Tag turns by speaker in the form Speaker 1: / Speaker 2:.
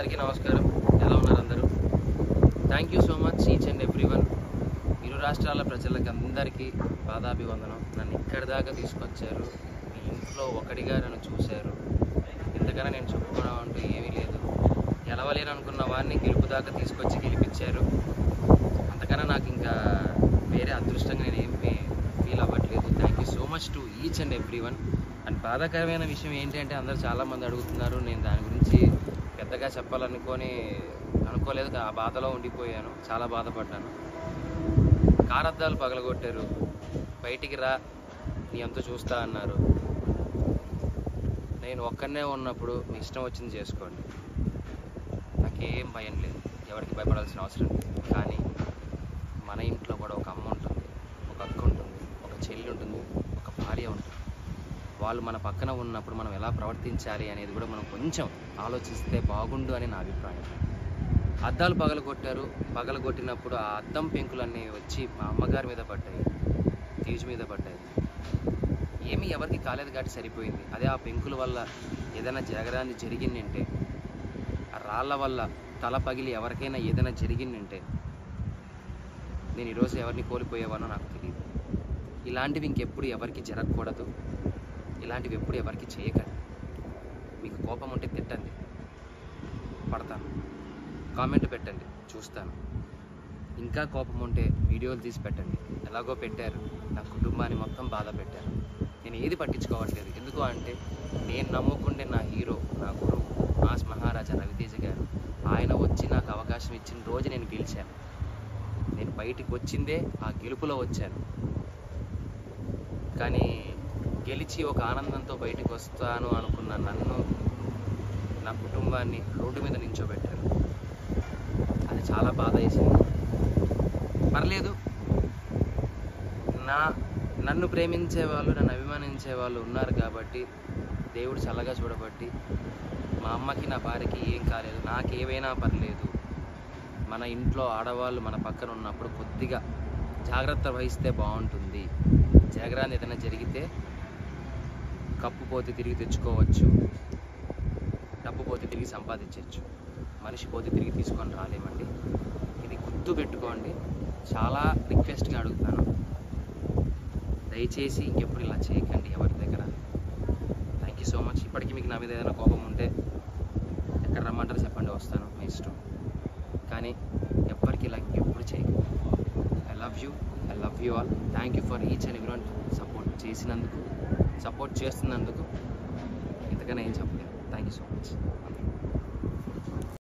Speaker 1: అందరికీ నమస్కారం ఎలా ఉన్నారు అందరూ thank you so much each and every one ఇరు రాష్ట్రాల ప్రజలకి అందరికీ పాదాభివందనం నన్ను ఇక్కడి దాకా తీసుకొచ్చారు మీ ఇంట్లో ఒకటిగా నన్ను చూశారు ఇంతకన్నా నేను చెప్పుకోవడం అంటూ ఏమీ లేదు గెలవలేను అనుకున్న వాడిని గెలుపు దాకా తీసుకొచ్చి గెలిపించారు అంతకన్నా నాకు ఇంకా వేరే అదృష్టంగా నేను ఏం ఫీల్ అవ్వట్లేదు thank you so much to each and every one and బాధాకరమైన విషయం ఏంటంటే అందరూ చాలామంది అడుగుతున్నారు నేను దాని గురించి పెద్దగా చెప్పాలనుకొని అనుకోలేదు ఆ బాధలో ఉండిపోయాను చాలా బాధపడ్డాను కారద్దాలు పగలగొట్టారు బయటికి రా నీ అంత చూస్తా అన్నారు నేను ఒక్కనే ఉన్నప్పుడు మీ ఇష్టం వచ్చింది చేసుకోండి నాకేం భయం లేదు ఎవరికి భయపడాల్సిన అవసరం లేదు కానీ మన ఇంట్లో కూడా ఒక అమ్మ ఉంటుంది ఒక అక్క ఉంటుంది ఒక చెల్లి ఉంటుంది ఒక భార్య ఉంటుంది వాళ్ళు మన పక్కన ఉన్నప్పుడు మనం ఎలా ప్రవర్తించాలి అనేది కూడా మనం కొంచెం ఆలోచిస్తే బాగుండు అని నా అభిప్రాయం అద్దాలు పగలగొట్టారు పగలగొట్టినప్పుడు ఆ అద్దం పెంకులన్నీ వచ్చి మా అమ్మగారి మీద పడ్డాయి తీజు మీద పడ్డాయి ఏమీ ఎవరికి కాలేదు కాబట్టి సరిపోయింది అదే ఆ పెంకుల వల్ల ఏదైనా జరగరాని జరిగిందంటే ఆ రాళ్ళ వల్ల తల పగిలి ఎవరికైనా ఏదైనా జరిగిందంటే నేను ఈరోజు ఎవరిని కోల్పోయేవానో నాకు తెలియదు ఇలాంటివి ఇంకెప్పుడు ఎవరికి జరగకూడదు ఇలాంటివి ఎప్పుడు ఎవరికి చేయకండి మీకు కోపం ఉంటే తిట్టండి పడతాను కామెంట్ పెట్టండి చూస్తాను ఇంకా కోపం ఉంటే వీడియోలు తీసి పెట్టండి ఎలాగో పెట్టారు నా కుటుంబాన్ని మొత్తం బాధ పెట్టారు నేను ఏది పట్టించుకోవట్లేదు ఎందుకు అంటే నేను నమ్ముకుంటే నా హీరో నా గురువు మాస్ మహారాజా రవితేజ గారు ఆయన వచ్చి నాకు అవకాశం ఇచ్చిన రోజు నేను గెలిచాను నేను బయటికి వచ్చిందే ఆ గెలుపులో వచ్చాను కానీ గెలిచి ఒక ఆనందంతో బయటికి వస్తాను అనుకున్న నన్ను నా కుటుంబాన్ని రోడ్డు మీద నించోబెట్టారు అది చాలా బాధ వేసింది పర్లేదు నా నన్ను ప్రేమించే వాళ్ళు నన్ను అభిమానించే వాళ్ళు ఉన్నారు కాబట్టి దేవుడు చల్లగా చూడబట్టి మా అమ్మకి నా భార్యకి ఏం కాలేదు నాకు ఏవైనా పర్లేదు మన ఇంట్లో ఆడవాళ్ళు మన పక్కన ఉన్నప్పుడు కొద్దిగా జాగ్రత్త వహిస్తే బాగుంటుంది జాగ్రత్త ఏదైనా జరిగితే కప్పు పోతే తిరిగి తెచ్చుకోవచ్చు డబ్బు పోతే తిరిగి సంపాదించవచ్చు మనిషి పోతే తిరిగి తీసుకొని రాలేమండి ఇది గుర్తు పెట్టుకోండి చాలా రిక్వెస్ట్గా అడుగుతున్నాను దయచేసి ఇంకెప్పుడు ఇలా చేయకండి ఎవరి దగ్గర థ్యాంక్ యూ సో మచ్ ఇప్పటికీ మీకు నా మీద ఏదైనా కోపం ఉంటే ఎక్కడ రమ్మంటారు చెప్పండి వస్తాను మీ ఇష్టం కానీ ఎవ్వరికి ఇలా ఇంకెప్పుడు చేయకండి I love you I love you all thank you for each and everyone support చేసినందుకు సపోర్ట్ చేస్తున్నందుకు ఇంతకన్నా ఏం చెప్పలేదు థ్యాంక్ యూ సో మచ్